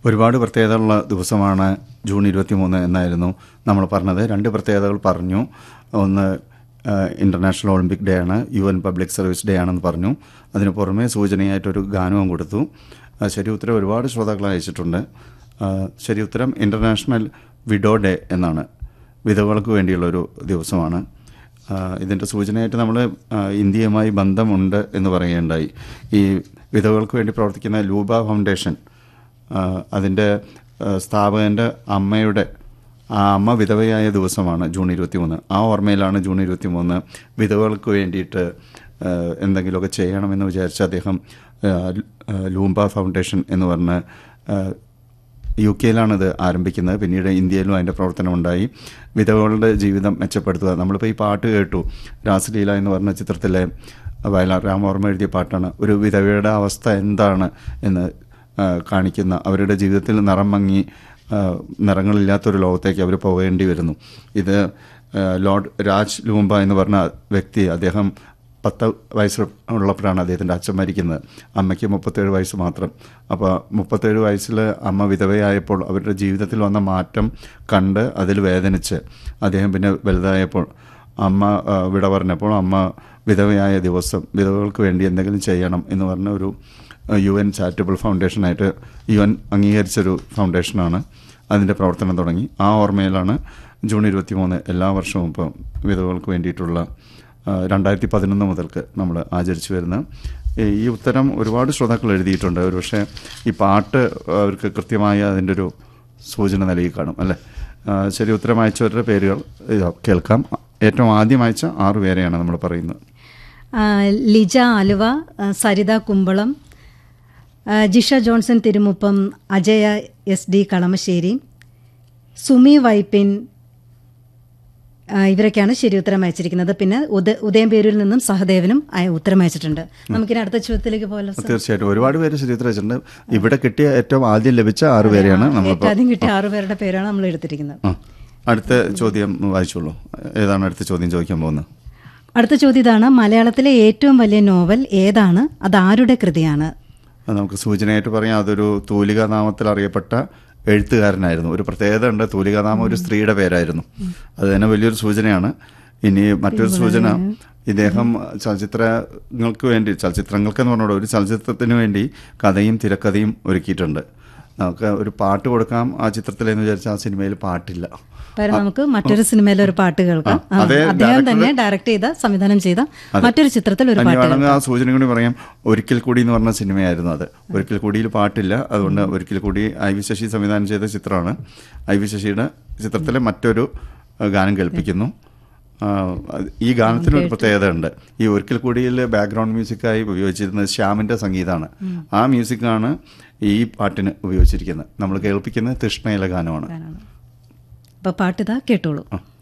ഒരുപാട് പ്രത്യേകതകളുള്ള ദിവസമാണ് ജൂൺ ഇരുപത്തി മൂന്ന് എന്നായിരുന്നു നമ്മൾ പറഞ്ഞത് രണ്ട് പ്രത്യേകതകൾ പറഞ്ഞു ഒന്ന് ഇൻ്റർനാഷണൽ ഒളിമ്പിക് ഡേ ആണ് U N public service day ആണെന്ന് പറഞ്ഞു അതിന് പുറമെ സൂചനയായിട്ടൊരു ഗാനവും കൊടുത്തു ആ, ശരി ഉത്തരം ഒരുപാട് ശ്രോതാക്കൾ അയച്ചിട്ടുണ്ട് ആ, ശരി ഉത്തരം ഇൻ്റർനാഷണൽ വിഡോ ഡേ എന്നാണ് വിധവകൾക്ക് വേണ്ടിയുള്ള ഒരു ദിവസമാണ് ആ, ഇതിൻ്റെ സൂചനയായിട്ട് നമ്മൾ ഇന്ത്യയുമായി ബന്ധമുണ്ട് എന്ന് പറയുകയുണ്ടായി ഈ വിധവകൾക്ക് വേണ്ടി പ്രവർത്തിക്കുന്ന ലൂബ ഫൗണ്ടേഷൻ ആ, അതിൻ്റെ ആ, സ്ഥാപകൻ്റെ അമ്മയുടെ ആ അമ്മ വിധവയായ ദിവസമാണ് ജൂൺ ഇരുപത്തി മൂന്ന് ആ ഓർമ്മയിലാണ് ജൂൺ ഇരുപത്തി മൂന്ന് വിധവകൾക്ക് വേണ്ടിയിട്ട് ആ, എന്തെങ്കിലുമൊക്കെ ചെയ്യണമെന്ന് വിചാരിച്ച് അദ്ദേഹം ആ, ആ, ലൂംബ ഫൗണ്ടേഷൻ എന്ന് പറഞ്ഞ് ആ, യു കെയിലാണിത് ആരംഭിക്കുന്നത് പിന്നീട് ഇന്ത്യയിലും അതിൻ്റെ പ്രവർത്തനമുണ്ടായി വിധവകളുടെ ജീവിതം മെച്ചപ്പെടുത്തുക നമ്മളിപ്പോൾ ഈ പാട്ട് കേട്ടു രാസലീല എന്ന് പറഞ്ഞ ചിത്രത്തിലെ വയലാർ രാമവർമ്മ എഴുതിയ പാട്ടാണ് ഒരു വിധവയുടെ അവസ്ഥ എന്താണ് എന്ന് ആ, കാണിക്കുന്ന അവരുടെ ജീവിതത്തിൽ നിറം മങ്ങി ആ, നിറങ്ങളില്ലാത്തൊരു ലോകത്തേക്ക് അവർ പോകേണ്ടി വരുന്നു ഇത് ആ, ലോർഡ് രാജ് ലൂംബ എന്ന് പറഞ്ഞ വ്യക്തി അദ്ദേഹം പത്ത് വയസ്സ് ഉള്ളപ്പോഴാണ് അദ്ദേഹത്തിൻ്റെ അച്ഛൻ മരിക്കുന്നത് അമ്മയ്ക്ക് മുപ്പത്തേഴ് വയസ്സ് മാത്രം അപ്പോൾ മുപ്പത്തേഴ് വയസ്സിൽ അമ്മ വിധവയായപ്പോൾ അവരുടെ ജീവിതത്തിൽ വന്ന മാറ്റം കണ്ട് അതിൽ വേദനിച്ച് അദ്ദേഹം പിന്നെ വലുതായപ്പോൾ അമ്മ ആ, വിട പറഞ്ഞപ്പോൾ അമ്മ വിധവയായ ദിവസം വിധവകൾക്ക് വേണ്ടി എന്തെങ്കിലും ചെയ്യണം എന്ന് പറഞ്ഞ ഒരു യു എൻ ചാരിറ്റബിൾ ഫൗണ്ടേഷനായിട്ട് യു എൻ അംഗീകരിച്ചൊരു ഫൗണ്ടേഷനാണ് അതിൻ്റെ പ്രവർത്തനം തുടങ്ങി ആ ഓർമ്മയിലാണ് ജൂൺ ഇരുപത്തി മൂന്ന് എല്ലാ വർഷവും ഇപ്പം വിധവകൾക്ക് വേണ്ടിയിട്ടുള്ള രണ്ടായിരത്തി പതിനൊന്ന് മുതൽക്ക് നമ്മൾ ആചരിച്ചു വരുന്ന ഈ- ഈ ഉത്തരം ഒരുപാട് ശ്രോതാക്കൾ എഴുതിയിട്ടുണ്ട് ഒരുപക്ഷെ ഈ പാട്ട് അവർക്ക് കൃത്യമായ അതിൻ്റെ ഒരു സൂചന നൽകി കാണും അല്ലേ ആ, ശരി ഉത്തരം അയച്ചവരുടെ പേരുകൾ ഇതാ കേൾക്കാം ഏറ്റവും ആദ്യം അയച്ച ആറ് പേരെയാണ് നമ്മൾ പറയുന്നത് ആ, ലിജ ആലുവ ആ, സരിത കുമ്പളം ആ, Jisha Johnson Thirumuppam Ajaya S D Kalamassery Sumi Vypin ആ, ഇവരൊക്കെയാണ് ശരി ഉത്തരം അയച്ചിരിക്കുന്നത് പിന്നെ ഉദ ഉദയംപേരൂരിൽ നിന്നും സഹദേവനും അയ- ഉത്തരം അയച്ചിട്ടുണ്ട് നമുക്കിനി അടുത്ത ചോദ്യത്തിലേക്ക് പോകാലോ സർ? തീർച്ചയായിട്ടും ഒരുപാട് പേര് ശരി ഉത്തരം അയച്ചിട്ടുണ്ട് ഇവിടെ കിട്ടിയ ഏറ്റവും ആദ്യം ലഭിച്ച ആറ് പേരെയാണ് ഏറ്റവും നമ്മളിപ്പോൾ ആദ്യം കിട്ടിയ ആറു പേരുടെ പേരാണ് നമ്മൾ എടുത്തിരിക്കുന്നത് ആ അടുത്ത ചോദ്യം വായിച്ചോളൂ ഏതാണ് അടുത്ത ചോദ്യം ചോദിക്കാൻ പോകുന്നത് അടുത്ത ചോദ്യം ഇതാണ് മലയാളത്തിലെ ഏറ്റവും വലിയ നോവൽ ഏതാണ് അത് ആരുടെ കൃതിയാണ് അത് നമുക്ക് സൂചനയായിട്ട് പറയാം അതൊരു തൂലികാ നാമത്തിൽ അറിയപ്പെട്ട എഴുത്തുകാരനായിരുന്നു ഒരു പ്രത്യേകത ഉണ്ട് തൂലികാ നാമം ഒരു സ്ത്രീയുടെ പേരായിരുന്നു അത് തന്നെ വലിയൊരു സൂചനയാണ് ഇനി മറ്റൊരു സൂചന ഇദ്ദേഹം ചലച്ചിത്രങ്ങൾക്ക് വേണ്ടി ചലച്ചിത്രങ്ങൾക്ക് എന്ന് പറഞ്ഞോളൂ ഒരു ചലച്ചിത്രത്തിന് വേണ്ടി കഥയും തിരക്കഥയും ഒരുക്കിയിട്ടുണ്ട് നമുക്ക് ഒരു പാട്ട് കൊടുക്കാം ആ ചിത്രത്തിലെന്ന് വിചാരിച്ചാൽ ആ സിനിമയിൽ പാട്ടില്ല പകരം നമുക്ക് മറ്റൊരു സിനിമയിലെ ഒരു പാട്ട് കേൾക്കാം ആ, അതേ ആ, അദ്ദേഹം director- തന്നെ ഡയറക്ട് ചെയ്ത സംവിധാനം ചെയ്ത മറ്റൊരു ചിത്രത്തിൽ ഒരു ഇനി പാട്ട് വേണമെങ്കിൽ ആ സൂചന കൂടി പറയാം ഒരിക്കൽ കൂടി എന്ന് പറഞ്ഞ സിനിമയായിരുന്നു അത് ഒരിക്കൽ കൂടിയിൽ പാട്ടില്ല അതുകൊണ്ട് ഒരിക്കൽ കൂടി ഐ വി ശശി സംവിധാനം ചെയ്ത ചിത്രമാണ് ഐ വി ശശിയുടെ ചിത്രത്തിലെ മറ്റൊരു ആ, ഗാനം കേൾപ്പിക്കുന്നു ആ, അത് ഈ ഗാനത്തിന് ഒരു പ്രത്യേകത ഉണ്ട് ഈ ഒരിക്കൽ കൂടിയിൽ ബാക്ക്ഗ്രൗണ്ട് മ്യൂസിക്കായി ഉപയോഗിച്ചിരുന്നത് ശ്യാമിന്റെ സംഗീതമാണ് ആ മ്യൂസിക്കാണ് ഈ പാട്ടിന് ഉപയോഗിച്ചിരിക്കുന്നത് നമ്മൾ കേൾപ്പിക്കുന്നത് തൃഷ്ണയിലെ ഗാനമാണ് അപ്പൊ പാട്ട് ഇതാ കേട്ടോളൂ ആ